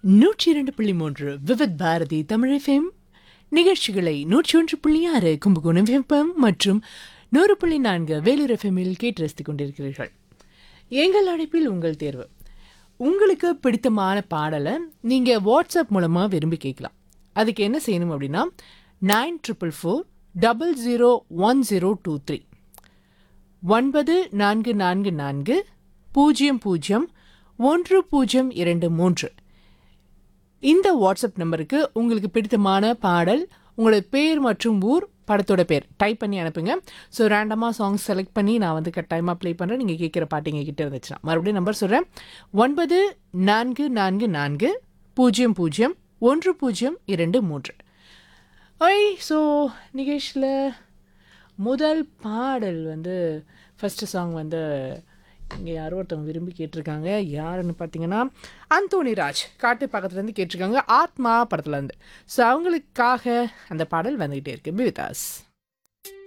நூற்றி இரண்டு புள்ளி மூன்று விவித் பாரதி தமிழ் எஃப்எம் நிகழ்ச்சிகளை நூற்றி ஒன்று புள்ளி ஆறு கும்பகோணம் எஃப்எம் மற்றும் நூறு புள்ளி நான்கு வேலூர் எஃப்எம்மில் கேட்டு ரசித்துக் கொண்டிருக்கிறீர்கள் எங்கள் அழைப்பில் உங்கள் தேர்வு உங்களுக்கு பிடித்தமான பாடலை நீங்கள் வாட்ஸ்அப் மூலமாக விரும்பி கேட்கலாம் அதுக்கு என்ன செய்யணும் அப்படின்னா nine triple four double zero one zero two three ஒன்பது நான்கு நான்கு நான்கு பூஜ்ஜியம் பூஜ்ஜியம் ஒன்று பூஜ்ஜியம் இரண்டு மூன்று இந்த வாட்ஸ்அப் நம்பருக்கு உங்களுக்கு பிடித்தமான பாடல் உங்களோட பேர் மற்றும் ஊர் படத்தோட பேர் டைப் பண்ணி அனுப்புங்க ஸோ ரேண்டமாக சாங்ஸ் செலக்ட் பண்ணி நான் வந்து கட்டாயமாக ப்ளே பண்ணுறேன் நீங்கள் கேட்குற பாட்டு எங்கள் கிட்ட இருந்துச்சுன்னா மறுபடியும் நம்பர் சொல்கிறேன் ஒன்பது நான்கு நான்கு நான்கு பூஜ்ஜியம் பூஜ்ஜியம் ஒன்று பூஜ்ஜியம் இரண்டு மூன்று ஒய் ஸோ நிகேஷில் முதல் பாடல் வந்து ஃபஸ்ட்டு சாங் வந்து இங்கே யாரோ ஒருத்தவங்க விரும்பி கேட்டிருக்காங்க யாருன்னு பார்த்தீங்கன்னா அந்தோணி ராஜ் காட்டு பக்கத்துலேருந்து கேட்டிருக்காங்க ஆத்மா படத்துலேருந்து ஸோ அவங்களுக்காக அந்த பாடல் வந்துக்கிட்டே இருக்கு பிவிதாஸ்